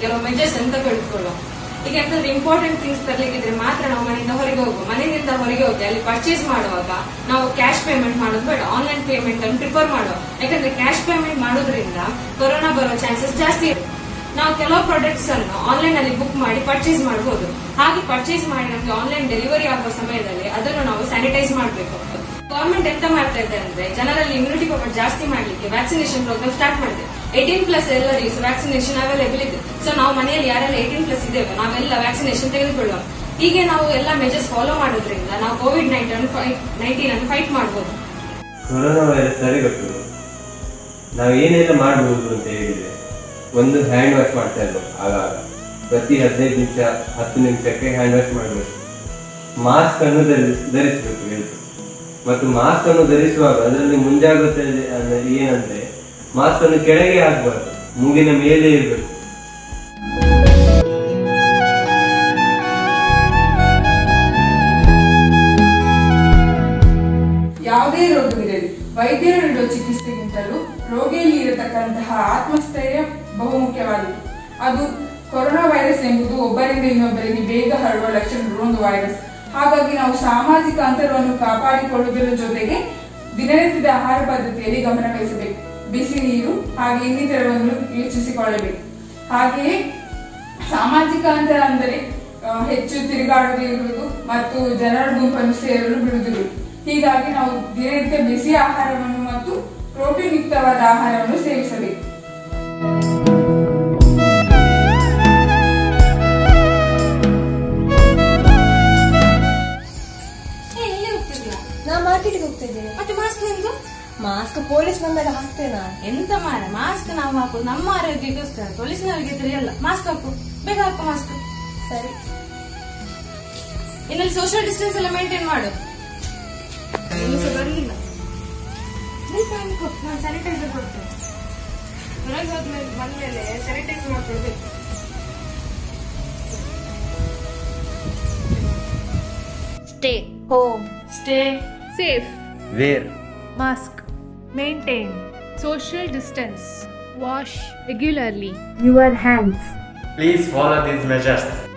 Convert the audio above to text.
ಕೆಲವು ಮೆಜರ್ಸ್ ಅಂತ ತೆಗೆದುಕೊಳ್ಳುವ ಈಗ ಎಂತಾದ್ರೂ ಇಂಪಾರ್ಟೆಂಟ್ ಥಿಂಗ್ಸ್ ತರ್ಲಿಕ್ಕಿದ್ರೆ ಮಾತ್ರ ನಾವು ಮನೆಯಿಂದ ಹೊರಗೆ ಹೋಗುವ ಮನೆಯಿಂದ ಹೊರಗೆ ಹೋಗಿ ಅಲ್ಲಿ ಪರ್ಚೇಸ್ ಮಾಡುವಾಗ ನಾವು ಕ್ಯಾಶ್ ಪೇಮೆಂಟ್ ಮಾಡೋದು ಬೇಡ ಆನ್ಲೈನ್ ಪೇಮೆಂಟ್ ಅನ್ನು ಪ್ರಿಫರ್ ಮಾಡುವ ಯಾಕಂದ್ರೆ ಕ್ಯಾಶ್ ಪೇಮೆಂಟ್ ಮಾಡೋದ್ರಿಂದ ಕೊರೋನಾ ಬರೋ ಚಾನ್ಸಸ್ ಜಾಸ್ತಿ ಇರುತ್ತೆ ನಾವು ಕೆಲವು ಪ್ರಾಡಕ್ಟ್ಸ್ ಅನ್ನು ಆನ್ಲೈನ್ ಅಲ್ಲಿ ಬುಕ್ ಮಾಡಿ ಪರ್ಚೇಸ್ ಮಾಡಬಹುದು ಹಾಗೆ ಪರ್ಚೇಸ್ ಮಾಡಿ ನಮಗೆ ಆನ್ಲೈನ್ ಡೆಲಿವರಿ ಆಗುವ ಸಮಯದಲ್ಲಿ ಅದನ್ನು ನಾವು ಸ್ಯಾನಿಟೈಸ್ ಮಾಡಬೇಕು ಗವರ್ಮೆಂಟ್ ಎಂತ ಮಾಡ್ತಾ ಇದೆ ಅಂದ್ರೆ ಜನರಲ್ಲಿ ಇಮ್ಯುನಿಟಿ ಪವರ್ ಜಾಸ್ತಿ ಮಾಡ್ಲಿಕ್ಕೆ ವ್ಯಾಕ್ಸಿನೇಷನ್ ಪ್ರೋಗ್ರಾಮ್ ಸ್ಟಾರ್ಟ್ ಮಾಡಿದೆ ಏಟೀನ್ ಪ್ಲಸ್ ಎಲ್ಲರಿಗೂ ವ್ಯಾಕ್ಸಿನೇಷನ್ ಅವೈಲೇಬಲ್ ಇದೆ ಸೊ ನಾವು ಮನೆಯಲ್ಲಿ ಯಾರೆಲ್ಲ ಏಟೀನ್ ಪ್ಲಸ್ ಇದ್ದೇವೆ ನಾವೆಲ್ಲ ವ್ಯಾಕ್ಸಿನೇಷನ್ ತೆಗೆದುಕೊಳ್ಳುವ ಹೀಗೆ ನಾವು ಎಲ್ಲ ಮೆಜರ್ಸ್ ಫಾಲೋ ಮಾಡೋದ್ರಿಂದ ನಾವು ಕೋವಿಡ್ ನೈನ್ಟೀನ್ ನೈನ್ಟೀನ್ ಅನ್ನು ಫೈಟ್ ಮಾಡಬಹುದು ಕೊರೋನಾ ವೈರಸ್ ತಡೆಗಟ್ಟುವುದು ನಾವು ಏನೆಲ್ಲ ಮಾಡಬಹುದು ಅಂತ ಹೇಳಿದ್ರೆ ಒಂದು ಹ್ಯಾಂಡ್ ವಾಶ್ ಮಾಡ್ತಾ ಇದ್ದೆವು ಆಗಾಗ ಪ್ರತಿ ಹದಿನೈದು ನಿಮಿಷ ಹತ್ತು ನಿಮಿಷಕ್ಕೆ ಹ್ಯಾಂಡ್ ವಾಶ್ ಮಾಡಬೇಕು ಮಾಸ್ಕ್ ಅನ್ನು ಧರಿಸ್ ಧರಿಸಬೇಕು ಎಲ್ರು ಮತ್ತು ಮಾಸ್ಕ್ ಅನ್ನು ಧರಿಸುವಾಗ ಅದರಲ್ಲಿ ಮುಂಜಾಗ್ರತೆ ಅಂದ್ರೆ ಏನಂದ್ರೆ ಮಾಸ್ಕ್ ಅನ್ನು ಕೆಳಗೆ ಹಾಕಬಾರ್ದು ಮೂಗಿನ ಮೇಲೆ ಇರಬೇಕು ಯಾವುದೇ ರೋಗವಿರಲಿ ವೈದ್ಯರು ನೀಡುವ ಚಿಕಿತ್ಸೆಗಿಂತಲೂ ರೋಗಿಯಲ್ಲಿ ಇರತಕ್ಕಂತಹ ಆತ್ಮಸ್ಥೈರ್ಯ ಬಹುಮುಖ್ಯವಾದುದು ಅದು ಕೊರೋನಾ ವೈರಸ್ ಎಂಬುದು ಒಬ್ಬರಿಂದ ಇನ್ನೊಬ್ಬರಿಗೆ ಬೇಗ ಹರಡುವ ಲಕ್ಷಣಗಳು ಒಂದು ವೈರಸ್ ಹಾಗಾಗಿ ನಾವು ಸಾಮಾಜಿಕ ಅಂತರವನ್ನು ಕಾಪಾಡಿಕೊಳ್ಳುವುದರ ಜೊತೆಗೆ ದಿನನಿತ್ಯದ ಆಹಾರ ಪದ್ಧತಿಯಲ್ಲಿ ಗಮನ ವಹಿಸಬೇಕು ಬಿಸಿ ನೀರು ಹಾಗೆ ಇನ್ನಿತರವನ್ನು ಯೋಚಿಸಿಕೊಳ್ಳಬೇಕು ಹಾಗೆಯೇ ಸಾಮಾಜಿಕ ಅಂತರ ಅಂದರೆ ಆ, ಹೆಚ್ಚು ತಿರುಗಾಡದಿರುವುದು ಮತ್ತು ಜನರ ಗುಂಪನ್ನು ಸೇರಲು ಬಿಡುವುದಿಲ್ಲ ಹೀಗಾಗಿ ನಾವು ದಿನನಿತ್ಯ ಬಿಸಿ ಆಹಾರವನ್ನು ಮತ್ತು ಪ್ರೋಟೀನ್ ಯುಕ್ತವಾದ ಆಹಾರವನ್ನು ಸೇವಿಸಬೇಕು ಎಲ್ಲಿ ಹೋಗ್ತಿದ್ಯಾ ನಾ ಮಾರ್ಕೆಟ್ಗೆ ಹೋಗ್ತಿದ್ದೇನೆ ಮತ್ತೆ ಮಾಸ್ಕ್ ನಿಂದು ಮಾಸ್ಕ್ ಪೊಲೀಸ್ ಬಂದಾಗ ಹಾಕ್ತೇನಾ ಎಂತ ಮಾರ ಮಾಸ್ಕ್ ನಾವು ಹಾಕೋದು ನಮ್ಮ ಆರೋಗ್ಯಕ್ಕೋಸ್ಕರ ಪೊಲೀಸ್ನವರಿಗೆ ತಿಳಿಯಲ್ಲ ಮಾಸ್ಕ್ ಹಾಕು ಬೇಗ ಹಾಕು ಮಾಸ್ಕ್ ಸರಿ ಇನ್ನಲ್ಲಿ ಸೋಷಿಯಲ್ ಡಿಸ್ಟೆನ್ಸ್ ಎಲ್ಲ ಮೇಂಟೈನ್ ಮಾಡು ಇನ್ನು ಸಹ ಬರಲಿಲ್ಲ ನಾನು ಸ್ಯಾನಿಟೈಸರ್ ಕೊಡ್ತೇನೆ ಹೊರಗೆ ಹೋದ್ಮೇಲೆ ಬಂದ್ಮೇಲೆ ಸ್ಯಾನಿಟೈಸ್ ಮಾಡ್ಕೊಳ್ಬೇಕು Stay home stay safe. Wear Mask. Maintain social distance. Wash regularly. your hands. Please follow these measures.